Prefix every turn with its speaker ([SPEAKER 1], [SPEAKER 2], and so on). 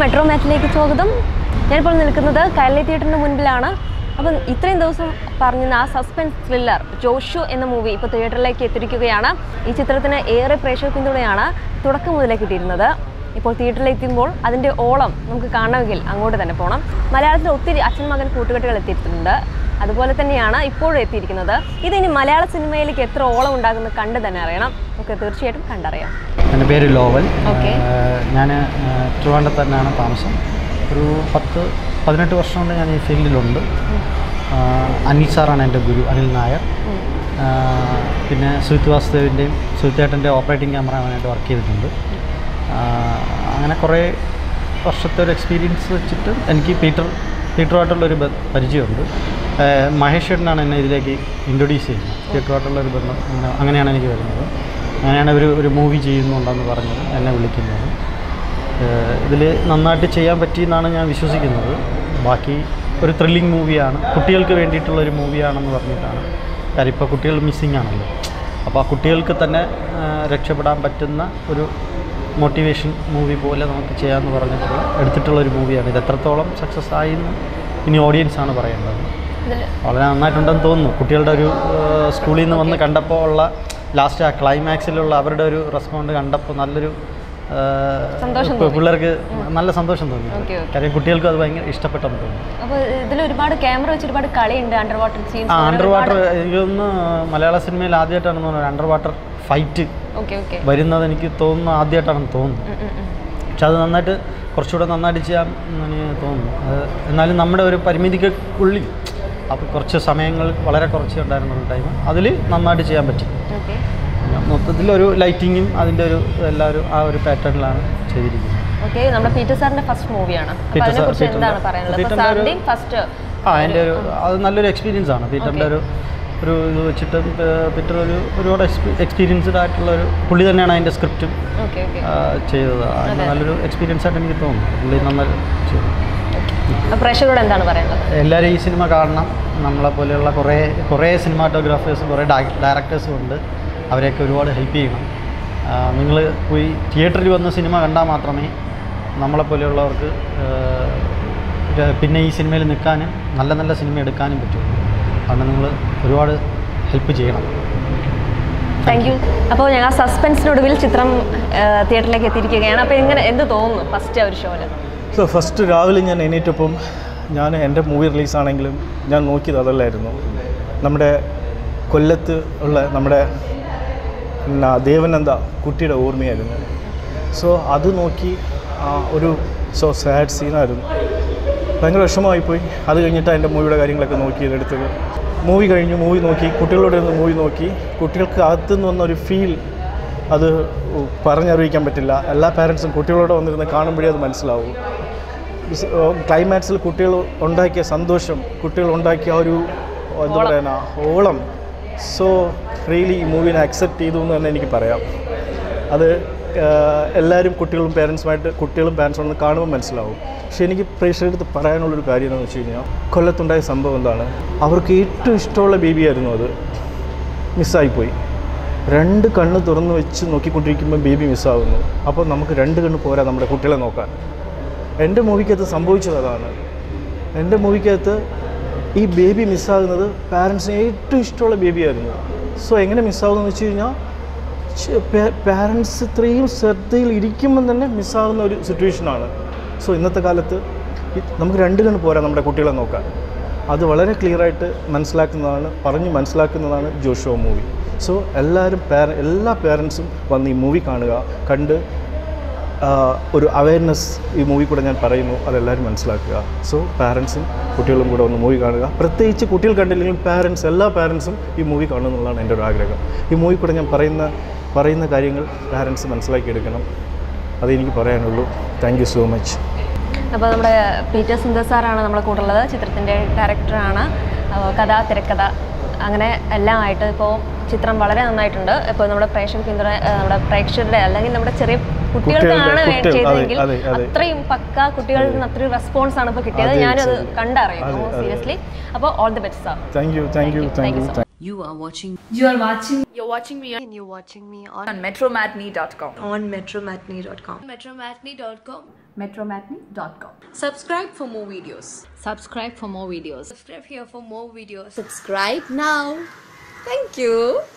[SPEAKER 1] Metro മാറ്റിലേക്ക് സ്വാഗതം ഞാനിപ്പോൾ നിൽക്കുന്നത് കൈരളി തിയേറ്ററിന് മുൻപിലാണ് അപ്പം ഇത്രയും ദിവസം പറഞ്ഞിരുന്ന ആ സസ്പെൻസ് ത്രില്ലർ ജോഷു എന്ന മൂവി ഇപ്പോൾ തിയേറ്ററിലേക്ക് എത്തിയിരിക്കുകയാണ് ഈ ചിത്രത്തിന് ഏറെ പ്രേക്ഷക പിന്തുണയാണ് തുടക്കം മുതലേ കിട്ടിയിരുന്നത് ഇപ്പോൾ തിയേറ്ററിൽ എത്തുമ്പോൾ അതിൻ്റെ ഓളം നമുക്ക് കാണണമെങ്കിൽ അങ്ങോട്ട് തന്നെ പോകണം മലയാളത്തിൽ ഒത്തിരി അച്ഛൻ മകൻ കൂട്ടുകെട്ടുകൾ എത്തിയിട്ടുണ്ട് അതുപോലെ തന്നെയാണ് ഇപ്പോഴും എത്തിയിരിക്കുന്നത് ഇതിനി മലയാള സിനിമയിലേക്ക് എത്ര ഓളം ഉണ്ടാകുന്നത് കണ്ട് തന്നെ അറിയണം നമുക്ക് തീർച്ചയായിട്ടും കണ്ടറിയാം
[SPEAKER 2] എൻ്റെ പേര് ലോവൽ
[SPEAKER 1] ഓക്കെ.
[SPEAKER 2] ഞാൻ ട്രിവാൻഡ്രത്ത് തന്നെയാണ് താമസം ഒരു പത്ത് പതിനെട്ട് വർഷം കൊണ്ട് ഞാൻ ഈ ഫീൽഡിലുണ്ട് ആ, അനിൽ സാറാണ് എൻ്റെ ഗുരു അനിൽ നായർ ആ, പിന്നെ സുഹിത് വാസുദേവിൻ്റെയും സുഹിത്തേട്ടൻ്റെ ഓപ്പറേറ്റിംഗ് ക്യാമറമാനായിട്ട് വർക്ക് ചെയ്തിട്ടുണ്ട് ആ, അങ്ങനെ കുറേ വർഷത്തെ ഒരു എക്സ്പീരിയൻസ് വെച്ചിട്ട് എനിക്ക് പീറ്റർ പീറ്ററുമായിട്ടുള്ളൊരു ബ- പരിചയമുണ്ട് ആ, മഹേഷ് ചേട്ടനാണ് എന്നെ ഇതിലേക്ക് ഇൻട്രൊഡ്യൂസ് ചെയ്യുന്നത് പീറ്ററുമായിട്ടുള്ളൊരു ബന്ധം അങ്ങനെ- അങ്ങനെയാണ് എനിക്ക് വരുന്നത് അങ്ങനെയാണ് ഒരു ഒരു മൂവി ചെയ്യുന്നുണ്ടെന്ന് പറഞ്ഞത് എന്നെ വിളിക്കുന്നത് ഇതിൽ നന്നായിട്ട് ചെയ്യാൻ പറ്റിയെന്നാണ് ഞാൻ വിശ്വസിക്കുന്നത് ബാക്കി ഒരു ത്രില്ലിംഗ് മൂവിയാണ് കുട്ടികൾക്ക് വേണ്ടിയിട്ടുള്ള ഒരു മൂവിയാണെന്ന് പറഞ്ഞിട്ടാണ് കാര്യം ഇപ്പോൾ കുട്ടികൾ മിസ്സിങ് ആണല്ലോ അപ്പോൾ ആ കുട്ടികൾക്ക് തന്നെ ആ, രക്ഷപ്പെടാൻ പറ്റുന്ന ഒരു മോട്ടിവേഷൻ മൂവി പോലെ നമുക്ക് ചെയ്യാമെന്ന് പറഞ്ഞിട്ടുള്ള എടുത്തിട്ടുള്ള ഒരു മൂവിയാണ് ഇത് എത്രത്തോളം സക്സസ് ആയി എന്ന് ഇനി ഓഡിയൻസാണ് പറയേണ്ടത്
[SPEAKER 1] ഇതിൽ
[SPEAKER 2] വളരെ നന്നായിട്ടുണ്ടെന്ന് തോന്നുന്നു കുട്ടികളുടെ ഒരു ഏഹ്, സ്കൂളിൽ നിന്ന് വന്ന് കണ്ടപ്പോൾ ഉള്ള ലാസ്റ്റ് ആ ക്ലൈമാക്സിലുള്ള അവരുടെ ഒരു റെസ്പോണ്ട് കണ്ടപ്പോൾ നല്ലൊരു ഏഹ്,
[SPEAKER 1] സന്തോഷം
[SPEAKER 2] പി- പിള്ളേർക്ക് നല്ല സന്തോഷം തോന്നി
[SPEAKER 1] ഓക്കെ ഓക്കെ
[SPEAKER 2] കാര്യം കുട്ടികൾക്ക് അത് ഭയങ്കര ഇഷ്ടപ്പെട്ടെന്ന് തോന്നുന്നു
[SPEAKER 1] അപ്പോൾ ഇതിൽ ഒരുപാട് ക്യാമറ വെച്ച് ഒരുപാട് കളിയുണ്ട് അണ്ടർ വാട്ടർ സീൻസ്
[SPEAKER 2] ആ അണ്ടർ വാട്ടർ എനിക്കൊന്ന് മലയാള സിനിമയിൽ ആദ്യമായിട്ടാണെന്ന് തോന്നുന്നു under water fight
[SPEAKER 1] okay okay
[SPEAKER 2] വരുന്നത് എനിക്ക് തോന്നുന്നു ആദ്യമായിട്ടാണെന്ന് തോന്നുന്നു പക്ഷെ അത് നന്നായിട്ട് കുറച്ചുകൂടെ നന്നായിട്ട് ചെയ്യാൻ എനിക്ക് തോന്നുന്നു അത് എന്നാലും നമ്മുടെ ഒരു പരിമിതിക്കുള്ളിൽ അപ്പോൾ കുറച്ച് സമയങ്ങൾ വളരെ കുറച്ച് ഉണ്ടായിരുന്ന ടൈം അതിൽ നന്നായിട്ട് ചെയ്യാൻ പറ്റി
[SPEAKER 1] ഓക്കെ
[SPEAKER 2] മൊത്തത്തിലൊരു ലൈറ്റിങ്ങും അതിൻ്റെ ഒരു എല്ലാവരും ആ ഒരു പാറ്റേണിലാണ് ചെയ്തിരിക്കുന്നത്
[SPEAKER 1] ഓക്കെ നമ്മുടെ പീറ്റർ സാറിന്റെ ഫസ്റ്റ് മൂവിയാണ് അപ്പോൾ
[SPEAKER 2] പീറ്റർ സാർ-
[SPEAKER 1] അതിനെക്കുറിച്ച്
[SPEAKER 2] പീറ്ററിന്റെ-
[SPEAKER 1] എന്താണ് പറയാനുള്ളത് അപ്പോൾ
[SPEAKER 2] പീറ്ററിന്റെ ഒരു-
[SPEAKER 1] സാറിന്റെയും ഫസ്റ്റ്
[SPEAKER 2] ആ എൻ്റെ ഒരു അത് നല്ലൊരു എക്സ്പീരിയൻസ് ആണ് പീറ്ററിൻ്റെ ഒരു ഒരു ഇത് വെച്ചിട്ട് ഏഹ് പീറ്റർ ഒരു ഒരുപാട് എക്സ്പീരിയൻസ്ഡ് ആയിട്ടുള്ള ഒരു പുള്ളി തന്നെയാണ് അതിൻ്റെ സ്ക്രിപ്റ്റും
[SPEAKER 1] ഓക്കെ ഓക്കെ
[SPEAKER 2] ചെയ്തത് അത് നല്ലൊരു എക്സ്പീരിയൻസ് ആയിട്ട് എനിക്ക് തോന്നുന്നു പുള്ളി നന്നായി ചെയ്തു
[SPEAKER 1] പ്രേക്ഷകരോട് എന്താണ് പറയാനുള്ളത്
[SPEAKER 2] എല്ലാവരും ഈ സിനിമ കാണണം നമ്മളെ പോലെയുള്ള കുറേ കുറേ സിനിമാറ്റോഗ്രാഫേഴ്സും കുറേ ഡയറക്ടേഴ്സും ഉണ്ട് അവരെയൊക്കെ ഒരുപാട് ഹെൽപ്പ് ചെയ്യണം നിങ്ങൾ പോയി തിയേറ്ററിൽ വന്ന് സിനിമ കണ്ടാൽ മാത്രമേ നമ്മളെപ്പോലെയുള്ളവർക്ക് ആ, പിന്നെ ഈ സിനിമയിൽ നിൽക്കാനും നല്ല നല്ല സിനിമ എടുക്കാനും പറ്റുള്ളൂ അതുകൊണ്ട് നിങ്ങൾ ഒരുപാട് ഹെൽപ്പ് ചെയ്യണം
[SPEAKER 1] താങ്ക് യു അപ്പോൾ ഞങ്ങൾ സസ്പെൻസിനൊടുവിൽ ചിത്രം തിയേറ്ററിലേക്ക് എത്തിയിരിക്കുകയാണ് അപ്പോൾ എങ്ങനെ എന്ത് തോന്നുന്നു ഫസ്റ്റ് ഒരു ഷോയിൽ
[SPEAKER 3] സോ ഫസ്റ്റ് രാവിലെ ഞാൻ എണീറ്റപ്പം ഞാൻ എൻ്റെ മൂവി റിലീസാണെങ്കിലും ഞാൻ നോക്കിയത് അതല്ലായിരുന്നു നമ്മുടെ കൊല്ലത്ത് ഉള്ള നമ്മുടെ എന്നാ ദേവനന്ദ കുട്ടിയുടെ ഓർമ്മയായിരുന്നു സോ അത് നോക്കി ആ, ഒരു സോ സാഡ് സീനായിരുന്നു ഭയങ്കര വിഷമമായിപ്പോയി അത് കഴിഞ്ഞിട്ട് എൻ്റെ മൂവിയുടെ കാര്യങ്ങളൊക്കെ നോക്കി എടുത്തത് മൂവി കഴിഞ്ഞു മൂവി നോക്കി കുട്ടികളോട് ഒന്ന് മൂവി നോക്കി കുട്ടികൾക്ക് അകത്തുനിന്ന് വന്ന ഒരു ഫീൽ അത് പറഞ്ഞറിയിക്കാൻ പറ്റില്ല എല്ലാ പാരൻസും കുട്ടികളോട് വന്നിരുന്ന് കാണുമ്പോഴേ അത് മനസ്സിലാവും ക്ലൈമാക്സിൽ കുട്ടികൾ ഉണ്ടാക്കിയ സന്തോഷം കുട്ടികൾ ഉണ്ടാക്കിയ ആ ഒരു എന്താ പറയുക ഓളം സോ റിയലി ഈ മൂവിനെ അക്സെപ്റ്റ് ചെയ്തു എന്ന് തന്നെ എനിക്ക് പറയാം അത് ആഹ്, എല്ലാവരും കുട്ടികളും പേരൻസുമായിട്ട് കുട്ടികളും പാരൻസും ഒന്ന് കാണുമ്പോൾ മനസ്സിലാവും പക്ഷെ എനിക്ക് പ്രേക്ഷകർക്ക് പറയാനുള്ളൊരു കാര്യം എന്താണെന്ന് വെച്ച് കഴിഞ്ഞാൽ കൊല്ലത്തുണ്ടായ സംഭവം എന്താണ് അവർക്ക് ഏറ്റവും ഇഷ്ടമുള്ള ബേബിയായിരുന്നു അത് മിസ്സായിപ്പോയി രണ്ട് കണ്ണ് തുറന്ന് വെച്ച് നോക്കിക്കൊണ്ടിരിക്കുമ്പോൾ ബേബി മിസ്സാവുന്നു അപ്പോൾ നമുക്ക് രണ്ട് കണ്ണ് പോരാ നമ്മുടെ കുട്ടികളെ നോക്കാൻ എൻ്റെ മൂവിക്കകത്ത് സംഭവിച്ചത് അതാണ് എൻ്റെ മൂവിക്കകത്ത് ഈ ബേബി മിസ്സാകുന്നത് പാരൻസിന് ഏറ്റവും ഇഷ്ടമുള്ള ബേബിയായിരുന്നു സോ എങ്ങനെ മിസ്സാകുമെന്ന് വെച്ച് കഴിഞ്ഞാൽ പാരൻസ് ഇത്രയും ശ്രദ്ധയിൽ ഇരിക്കുമ്പം തന്നെ മിസ്സാകുന്ന ഒരു സിറ്റുവേഷനാണ് സോ ഇന്നത്തെ കാലത്ത് ഈ- നമുക്ക് രണ്ട് കണ്ണ് പോരാ നമ്മുടെ കുട്ടികളെ നോക്കാൻ അത് വളരെ ക്ലിയറായിട്ട് മനസ്സിലാക്കുന്നതാണ് പറഞ്ഞ് മനസ്സിലാക്കുന്നതാണ് ജോഷോ മൂവി സോ എല്ലാവരും പാര എല്ലാ പേരൻസും വന്ന് ഈ മൂവി കാണുക കണ്ട് ആ, ഒരു അവയർനെസ് ഈ മൂവി കൂടെ ഞാൻ പറയുന്നു അതെല്ലാവരും മനസ്സിലാക്കുക സോ പാരൻസും കുട്ടികളും കൂടെ ഒന്ന് മൂവി കാണുക പ്രത്യേകിച്ച് കുട്ടികൾ കണ്ടില്ലെങ്കിൽ പാരൻസ് എല്ലാ പാരൻസും ഈ മൂവി കാണുക എന്നുള്ളതാണ് എൻ്റെ ഒരു ആഗ്രഹം ഈ മൂവി കൂടെ ഞാൻ പറയുന്ന പറയുന്ന കാര്യങ്ങൾ പാരൻസ് മനസ്സിലാക്കിയെടുക്കണം അതെനിക്ക് പറയാനുള്ളൂ താങ്ക് യു സോ മച്ച്
[SPEAKER 1] അപ്പോൾ നമ്മുടെ പീറ്റർ സുന്ദർ സാറാണ് നമ്മളെ കൂടെയുള്ളത് ചിത്രത്തിൻ്റെ ഡയറക്ടറാണ് അപ്പോൾ കഥ തിരക്കഥ അങ്ങനെ എല്ലാം ആയിട്ട് ഇപ്പോൾ ചിത്രം വളരെ നന്നായിട്ടുണ്ട് ഇപ്പോൾ നമ്മുടെ പ്രേക്ഷക പിന്തുണ ആ, നമ്മുടെ പ്രേക്ഷകരുടെ അല്ലെങ്കിൽ നമ്മുടെ ചെറിയ കുട്ടികൾക്കാണ്
[SPEAKER 3] കുട്ടികളുടെ-
[SPEAKER 1] വേ-
[SPEAKER 3] കുട്ടികൾ,
[SPEAKER 1] ചെയ്തതെങ്കിൽ
[SPEAKER 3] അതെ, അതെ, അതെ.
[SPEAKER 1] അത്രയും പക്ക കുട്ടികളിൽ നിന്ന് അത്രയും റെസ്പോൺസ് ആണ് ഇപ്പോൾ കിട്ടിയത്
[SPEAKER 3] അതെ,
[SPEAKER 1] ഞാനത്
[SPEAKER 3] ശരി.
[SPEAKER 1] കണ്ടറിയുന്നു
[SPEAKER 3] അതെ, അതെ.
[SPEAKER 1] സീരിയസ്ലി അപ്പോൾ all the best sir
[SPEAKER 3] thank you thank you
[SPEAKER 1] Thank you.
[SPEAKER 3] Thank
[SPEAKER 1] Thank you
[SPEAKER 3] you
[SPEAKER 1] so
[SPEAKER 4] You are watching
[SPEAKER 5] You are watching
[SPEAKER 6] You're watching me and you're watching me on,
[SPEAKER 5] on metromatney.com.
[SPEAKER 6] on metromatney.com.
[SPEAKER 4] metromatney.com.
[SPEAKER 5] Metromatney.com.
[SPEAKER 6] Subscribe for more videos.
[SPEAKER 4] Subscribe for more videos.
[SPEAKER 6] Subscribe here for more videos.
[SPEAKER 4] Subscribe now. Thank you.